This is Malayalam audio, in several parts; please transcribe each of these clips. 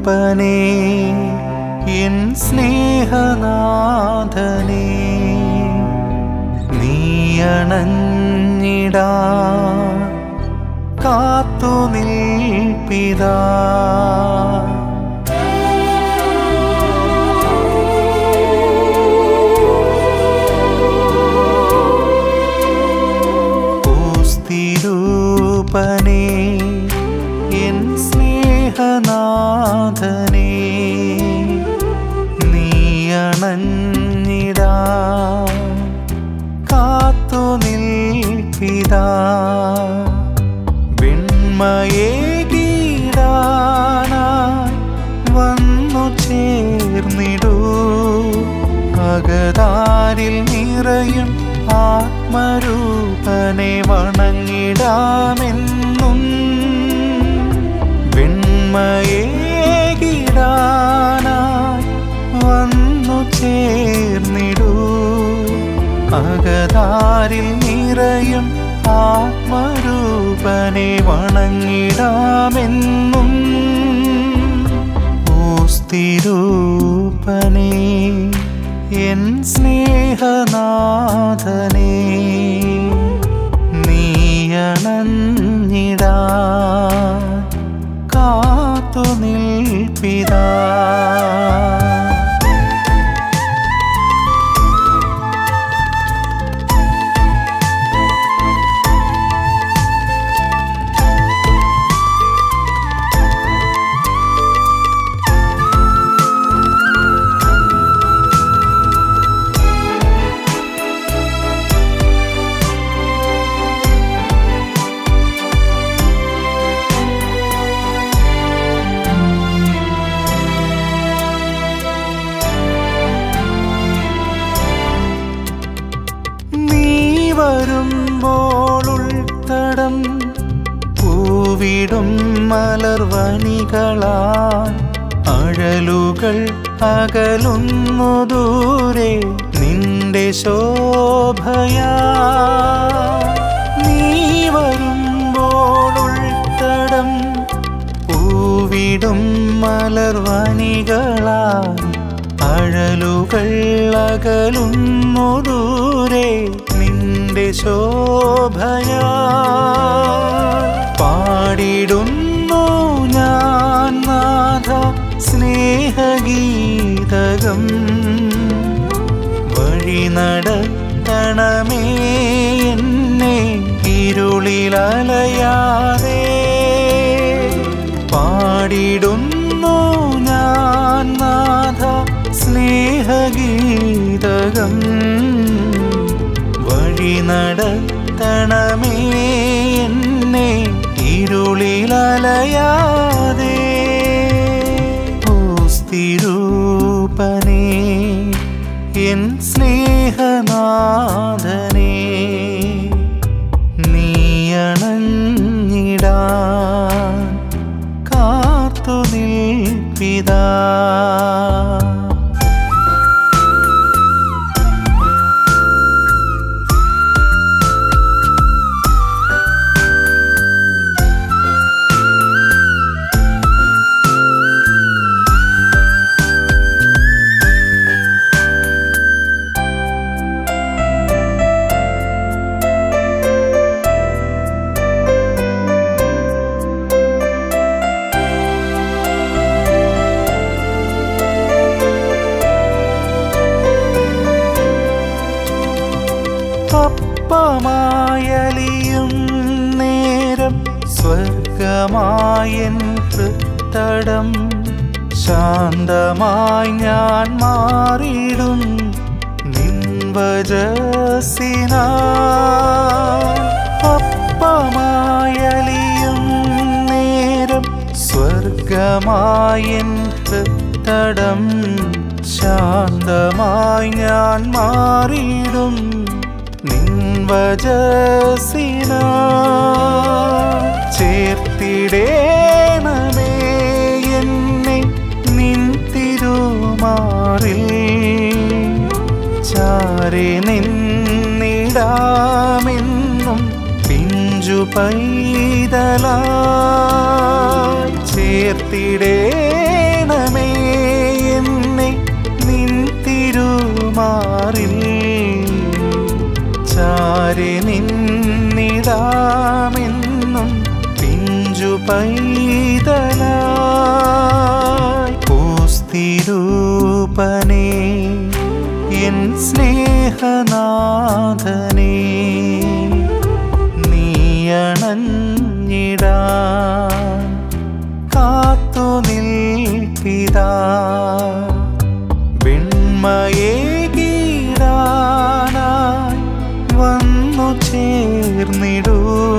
സ്തുതിരൂപനേ എൻ സ്നേഹനാഥനേ നീയണഞ്ഞിടാ കാത്തു നിൽപ്പിതാ പൂസ്തിരൂപനേ എൻ സ്നേഹനാഥനേ നീയണഞ്ഞിടാ കാത്തു നിൽപ്പിതാ വെണ്മയെ കീടാനായി വന്നു ചേർന്നിടൂ അകതാരിൽ നിറയും ആത്മരൂപനെ വണങ്ങിടാമെന്നും വെണ്മയെ കീടാനായി വന്നു ചേർന്നിടൂ അകതാരിൽ നിറയും ആത്മരൂപനെ വണങ്ങിടാമെന്നും ഓസ്തിരൂപനേ എൻ സ്നേഹനാഥനേ നീയണഞ്ഞിടാ കാത്തു നിൽപ്പിതാ നീ വരുമ്പോൾ ഉൾത്തടം പൂവിടും മലർവനികളാ അഴലുകൾ അകലുന്നു ദൂരെ നിന്റെ ശോഭയാ നീ വരുമ്പോൾ ഉൾത്തടം പൂവിടും മലർവനികളാ അഴലുകൾ അകലുന്നു ദൂരെ നിന്റെ ശോഭയാ പാടിടുന്നു ഞാൻ നാഥ സ്നേഹഗീതകം വഴി നടത്തണമേ എന്നെ ഇരുളിലലയാതെ പാടിടുന്നു ഞാൻ നാഥ സ്നേഹഗീതകം വഴി നടത്തണമേ എന്നെ ഇരുളിലലയാതെ ഓസ്തിരൂപനേ എൻ സ്നേഹനാഥനേ നീയണഞ്ഞിടാ കാത്തു നിൽപ്പിതാ അപ്പമായലിയും നേരം സ്വർഗമായൻ തൃത്തടം ശാന്തമായി ഞാൻ മാറിയിടും നിൻവജസിന അപ്പമായലിയും നേരം സ്വർഗമായൻ തൃത്തടം ശാന്തമായി ഞാൻ മാറിയിടും നിൻവജസിന ചേർത്തിടേണമേ എന്നെ നിൻ തിരുമാറിൽ ചാരി നിന്നിടാമെന്നും പിഞ്ചു പൈതലായി ചേർത്തിടേണമേ ചേർക്കേണമേ എന്നെ നിൻ തിരുമാറിൽ ചാരി നിന്നിടാമെന്നും പിഞ്ചു പൈതലായി പൂസ്തിരൂപനേ എൻ സ്നേഹനാഥനേ നീയണഞ്ഞിടാൻ കാത്തു നിൽപ്പിതാ വെണ്മയെ കീടാനായി വന്നു ചേർന്നിടൂ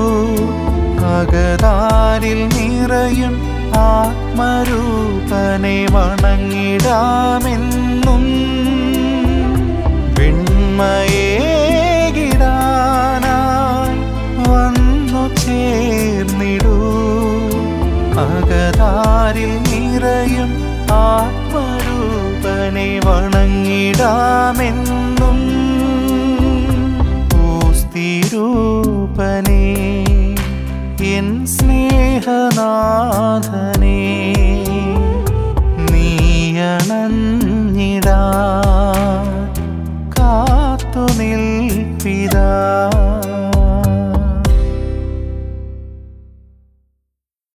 അകതാരിൽ നിറയും ആത്മരൂപനെ വണങ്ങിടാമെന്നും വെണ്മയെ കിടാനായി വന്നു ചേർന്നിടൂ അകതാരിൽ നിറയും ആത്മരൂപനെ വണങ്ങിടാമെന്നും